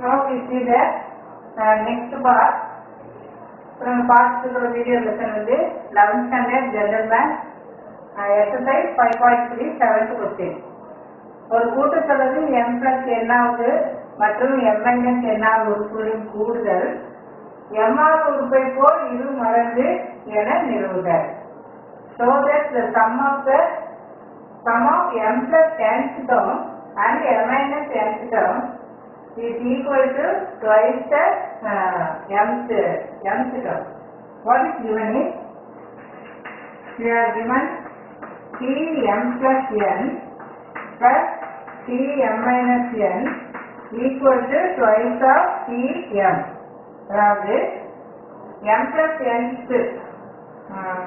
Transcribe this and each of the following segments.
Now we see the uh, next part. From past video lesson வந்து 11th standard general math uh, exercise 5.3 seventh question. ஒரு கூட்டுத்தொடரில் m plus n ஆவது மற்றும் m minus n ஆவது உறுப்புகளின் கூடுதல் m ஆவது உறுப்பை போல் இரு மடங்கு என நிறுவுக. So that the sum of the sum of m plus nth term and m minus nth term is equal to twice the uh, mth mth term. What is given is we are given t m plus n plus t m minus n equal to twice of t m. அதாவது m plus nth uh,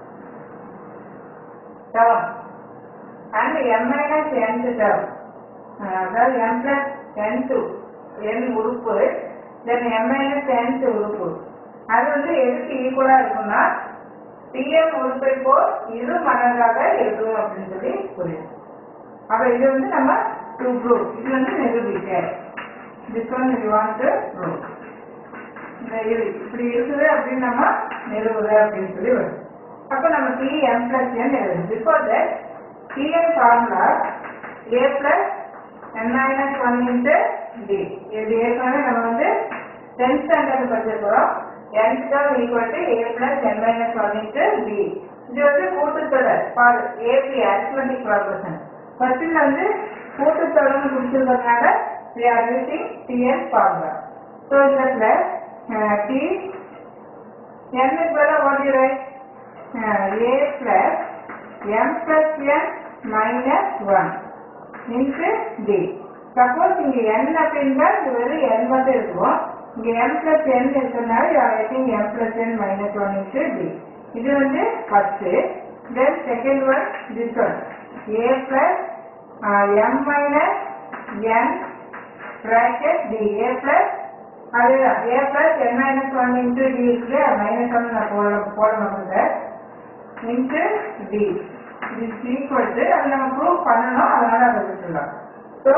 term and m minus nth term uh, அதாவது m plus nth n உறுப்பு then m minus nth உறுப்பு அது வந்து எதுக்கு ஈக்குவலா இருக்கும்னா pm உறுப்பை போல் இரு மடங்காக இருக்கும் அப்படின்னு சொல்லி புரியும் அப்ப இது வந்து நம்ம டு ப்ரூவ் இது வந்து நிரூபிக்க this one we want to prove இந்த இது இப்படி இருக்குது அப்படின்னு நம்ம நிறுவுது அப்படின்னு சொல்லி வரும் அப்ப நம்ம டி எம் பிளஸ் என் எழுதும் before that T N formula A plus N minus one into D இது ஏற்கனவே நம்ம வந்து டென்த் ஸ்டாண்டர்ட் படிச்சிருக்கிறோம் n term equal to A plus N minus one into D இது வந்து கூட்டுத்தொடர் ஃபார் ஏபி அரித்மெட்டிக் ப்ராக்ரஷன் கொஸ்டின்ல வந்து கூட்டுத்தொடர்னு கொடுத்துருக்கறதுனால we are using tn formula so இந்த plus uh, t n is better what you write uh, a plus m plus n minus 1 into d suppose இங்க n அப்படின்னா இது வெறும் n மட்டும் இருக்கும் இங்க m plus n இருக்கிறதுனால you are writing m plus n minus 1 into d இது வந்து first then second one this one a plus uh, m minus n bracket d a plus அதுதான் a plus n minus 1 into d இருக்கு minus one நான் போட போட மாட்டேன் into d is equal to அது நம்ம ப்ரூவ் பண்ணணும் அதனால அதை விட்டுலாம் ஸோ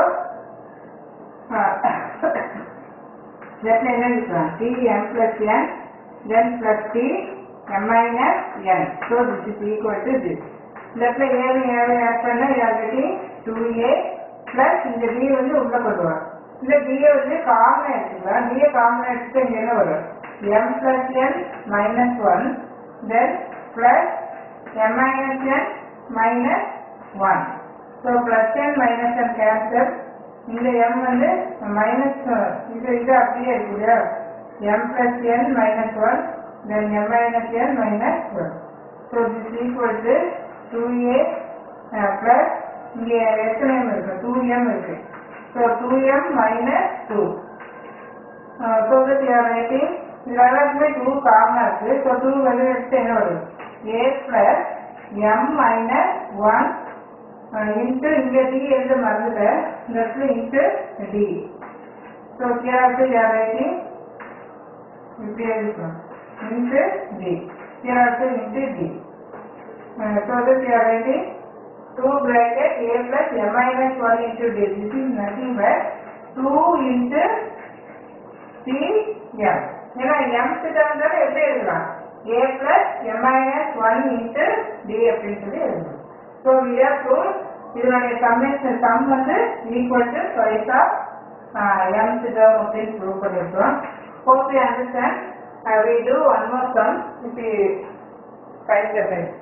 லெஃப்ட்ல என்ன இருக்கலாம் t m plus n then plus t m minus n so this is equal to this லெஃப்ட்ல ஏழு ஏழு ஆட் பண்ணா இது ஆல்ரெடி டூ ஏ பிளஸ் இந்த d வந்து உள்ள கொண்டு வரும் இந்த d வந்து காமன் எடுத்துக்கலாம் d காமன் எடுத்துட்டு இங்க என்ன வரும் m plus n minus 1 then plus m minus n minus 1 so plus n minus n cancel இந்த m வந்து மைனஸ் இது இது அப்படியே இருக்கு இல்லையா m plus n minus 1 then m minus n minus 1 so this is equal to 2a uh, plus இங்கே எத்தனை m இருக்கு 2m இருக்கு so 2m minus 2 uh, so that you are writing இது எல்லாத்துக்குமே 2 காமனா இருக்கு so 2 வெளியே எடுத்து என்ன வரும் a plus m minus 1 into இங்கே டி எழுத மறந்துட்டேன் இந்த இடத்துல இன்ட்டு டி ஸோ கேஆர்டி யார் ரைட்டிங் இப்படி எழுதிக்கணும் இன்ட்டு டி கேஆர்டி into D so this you're writing two bracket A plus M minus one into D this is nothing but two into D M ஏன்னா M கிட்ட வந்தாலும் எப்படி எழுதலாம் A plus M minus one into D அப்படின்னு சொல்லி எழுதணும் so we have to இதனுடைய summation sum வந்து equal to twice of mth term அப்படின்னு ப்ரூவ் பண்ணிருக்கோம் hope you understand uh, we do one more sum if we find the right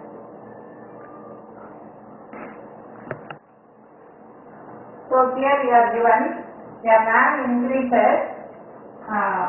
so here we are given a man increases uh,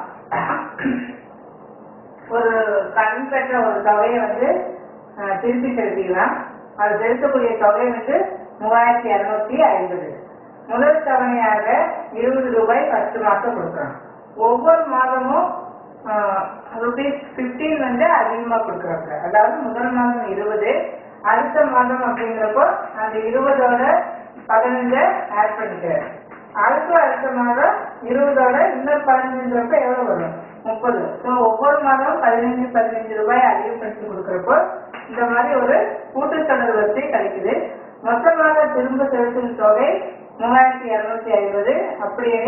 ஒரு கடன் பெற்ற ஒரு தொகையை வந்து அஹ், திருப்பி செலுத்திக்கலாம் அது செலுத்தக்கூடிய தொகை வந்து மூவாயிரத்தி இரநூத்தி ஐம்பது முதல் தவணையாக இருபது ரூபாய் பத்து மாசம் கொடுக்குறோம் ஒவ்வொரு மாதமும் ருபீஸ் பிப்டீன் வந்து அதிகமாக கொடுக்குறாங்க அதாவது முதல் மாதம் இருபது அடுத்த மாதம் அப்படிங்கிறப்போ அந்த இருபதோட பதினஞ்சை ஆட் பண்ணிக்கிறேன் அடுத்த அடுத்த மாதம் இருபதோட இன்னொரு பதினஞ்சுங்கிறப்ப எவ்வளோ வரும் முப்பது ஸோ ஒவ்வொரு மாதம் பதினஞ்சு பதினஞ்சு ரூபாய் அதிகப்படுத்தி கொடுக்குறப்போ இந்த மாதிரி ஒரு கூட்டுத்தொடர் வரிசை கிடைக்குது மொத்தமாக திரும்ப செலுத்தும் தொகை மூவாயிரத்தி இரநூத்தி ஐம்பது அப்படியே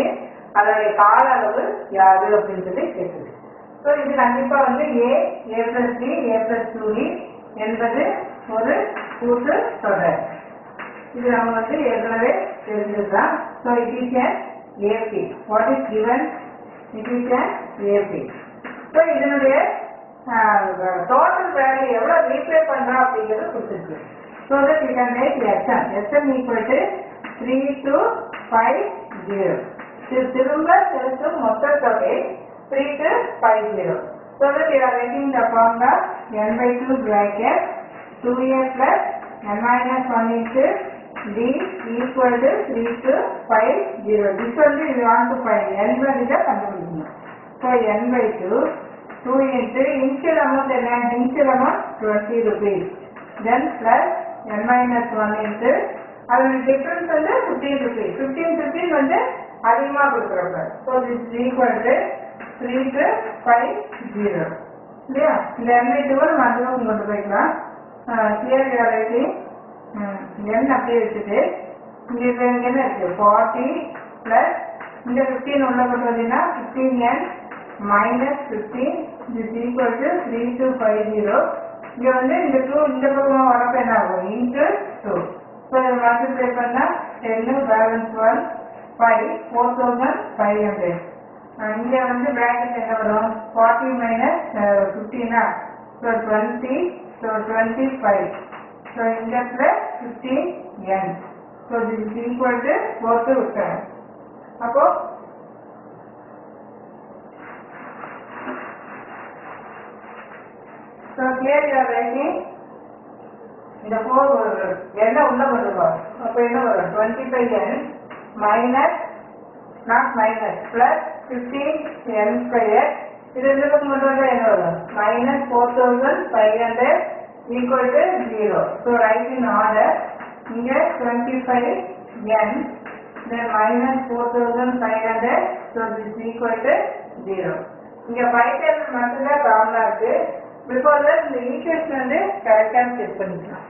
அதனுடைய கால அளவு யாது அப்படின்னு சொல்லி கேட்குது ஸோ இது கண்டிப்பா வந்து A A plus D A plus two D என்பது ஒரு கூட்டு தொடர் இது நம்ம வந்து ஏற்கனவே தெரிஞ்சிருக்கலாம் so it is an AP what is given it is an AP so இதனுடைய டோட்டல் வேல்யூ எவ்வளோ ரீப்ளே பண்ணுறோம் அப்படிங்கிறது கொடுத்துருக்கு so that you can make S M S M equal to three two five zero இது திரும்ப செலுத்தும் மொத்த தொகை three two five zero so that you are writing the formula N by two bracket two A plus N minus one into D equal to three two five zero this வந்து இது want to ஃபைவ் N பதிலாக கண்டுபிடிக்கணும் ஸோ N by two two into initial amount என்ன initial amount twenty rupees then plus என் minus one into அதோட difference வந்து fifteen rupees fifteen fifteen வந்து அதிகமாக கொடுக்குறப்ப so this equal to three two five zero இல்லையா இந்த என் பை டூவை நம்ம அந்த பக்கம் கொண்டு போய்க்கலாம் கிளியர் ரைட்டிங் என் அப்படியே வச்சுட்டு இங்கே இப்போ இங்கே என்ன இருக்கு ஃபார்ட்டி ப்ளஸ் இந்த ஃபிஃப்டீன் உள்ள கொண்டு வந்தீங்கன்னா fifteen n minus fifteen is equal to three two five zero இங்கே வந்து இந்த டூ இந்த பக்கம் வரப்ப என்ன ஆகும் இன்ட்டு டூ ஸோ இதை மல்டிப்ளை பண்ணால் டென்னு balance one five four thousand five hundred இங்கே வந்து பிராக்கெட் என்ன வரும் ஃபார்ட்டி மைனஸ் ஃபிஃப்டீனா so twenty so twenty five so இந்த plus fifteen n so this is equal to four to seven அப்போ ஸோ கிளியர் யூஆர் ரைட்டிங் இந்த four என்ன உள்ள வருவோம் அப்போ என்ன வரும் twenty five n minus not minus plus fifteen n square இது இந்த பக்கம் கொண்டு வந்தால் என்ன வரும் minus four thousand five hundred equal to zero so right in order இங்கே twenty five n then minus four thousand five hundred so this equal to zero இங்கே five table மட்டும்தான் ப்ராப்ளம் இருக்கு பிகாஸ் இந்த ஈக்குவேஷன் வந்து கரெக்டாக check பண்ணிக்கலாம்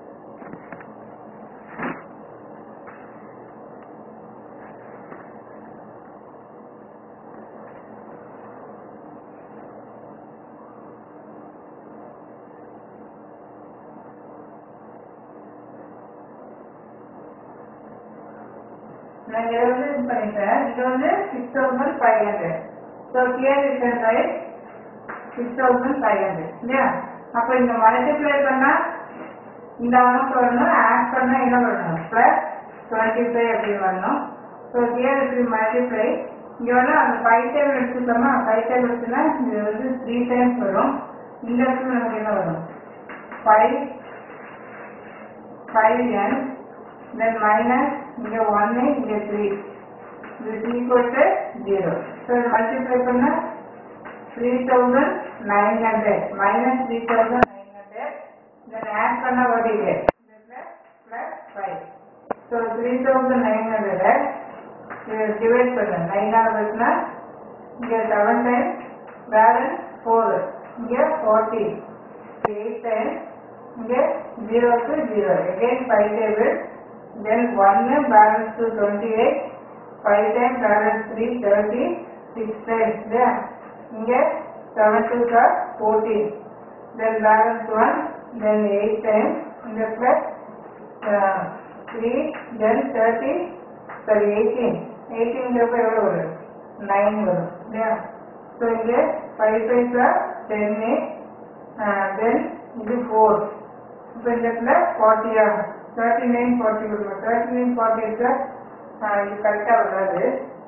நான் இதை வந்து இது பண்ணிட்டேன் இது வந்து six thousand five hundred so clear return right six thousand five hundred இல்லையா அப்போ இந்த மல்டிப்ளை பண்ணால் இந்த அமௌண்ட் வரணும் ஆட் பண்ணால் என்ன வரணும் ப்ளஸ் டுவெண்ட்டி ஃபைவ் அப்படின்னு வரணும் ஸோ கிளியர் இப்படி மல்டிப்ளை இங்கே வந்து அந்த ஃபைவ் டைம் எடுத்துட்டோமா ஃபைவ் டைம் எடுத்துனா இது வந்து த்ரீ டைம்ஸ் வரும் இந்த இடத்துல நமக்கு என்ன வரும் five five n then minus இங்க 1 இங்க 3 this is equal to 0 so multiply பண்ணா 3900 minus 3900 then add பண்ணா what is it plus plus 5 so 3900 இது divide பண்ணு 9 ஆல வச்சுனா இங்க 7 times balance 4 இங்க 40 8 times இங்க 0 to 0 again 5 table then 1 balance to 28 5 times balance 3 30 6 times there இங்க 7 to the 14 then balance 1 then 8 times இங்க plus uh, 3 then 30 sorry 18 18 ங்கிறப்ப எவ்வளவு வரும் 9 வரும் இல்லையா ஸோ இங்க 5 5 10 uh, then இது 4 இப்போ இந்த இடத்துல 40 ஆகும் தேர்ட்டி நைன் ஃபார்ட்டி கொடுக்கும் தேர்ட்டி நைன் ஃபார்ட்டி சார் இது கரெக்டாக வராது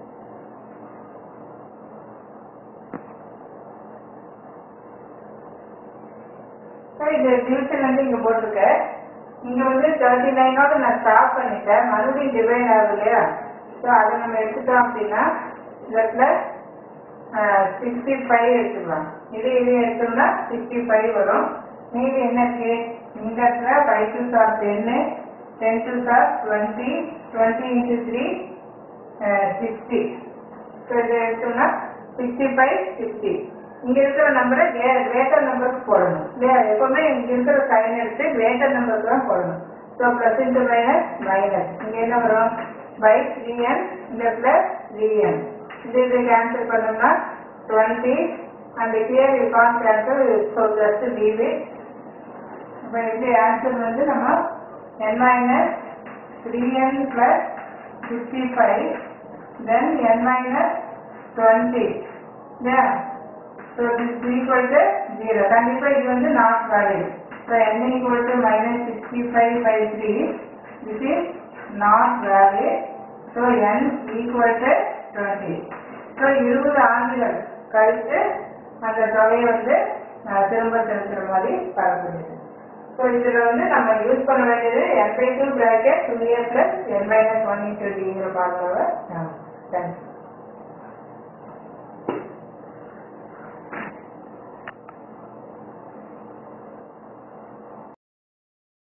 சார் இந்த டிவிஷன் வந்து இங்கே போட்டிருக்கேன் இங்கே வந்து தேர்ட்டி நைனோட நான் ஸ்டாப் பண்ணிட்டேன் மறுபடியும் டிவைன் ஆகுது இல்லையா ஸோ அதை நம்ம எடுத்துட்டோம் அப்படின்னா இதில் சிக்ஸ்டி ஃபைவ் எடுத்துக்கலாம் இது இது எடுத்தோம்னா சிக்ஸ்டி ஃபைவ் வரும் மீதி என்ன இருக்கு இந்த இடத்துல ஃபைவ் டூ சார் டென்னு ten two sir twenty twenty into three sixty so இதை எடுத்தோம்னா சிக்ஸ்டி ஃபைவ் சிக்ஸ்டி இங்க இருக்கிற நம்பரை கிரேட்டர் நம்பருக்கு போடணும் இல்லையா எப்பவுமே இங்க இருக்கிற சைன் எடுத்து கிரேட்டர் நம்பருக்கு தான் போடணும் so plus into minus minus இங்க என்ன வரும் பை த்ரீ என் இந்த பிளஸ் த்ரீ என் இது இது கேன்சல் பண்ணோம்னா twenty and here you can cancel so just leave it இப்போ எப்படி ஆன்சர் வந்து நம்ம n minus three n plus fifty five then n minus twenty இல்லையா so this equal to zero கண்டிப்பாக இது வந்து not valid so n equal to minus sixty five by three this is not valid so n equal to twenty so இருபது ஆண்டுகள் கழித்து அந்த தொகையை வந்து அஹ், திரும்ப செலுத்துற மாதிரி பார்க்கப்படுது ஸோ இதில் வந்து நம்ம யூஸ் பண்ண வேண்டியது n by two bracket two year plus N minus one into டிங்கிற பார்க்கறத தேங்க்ஸ்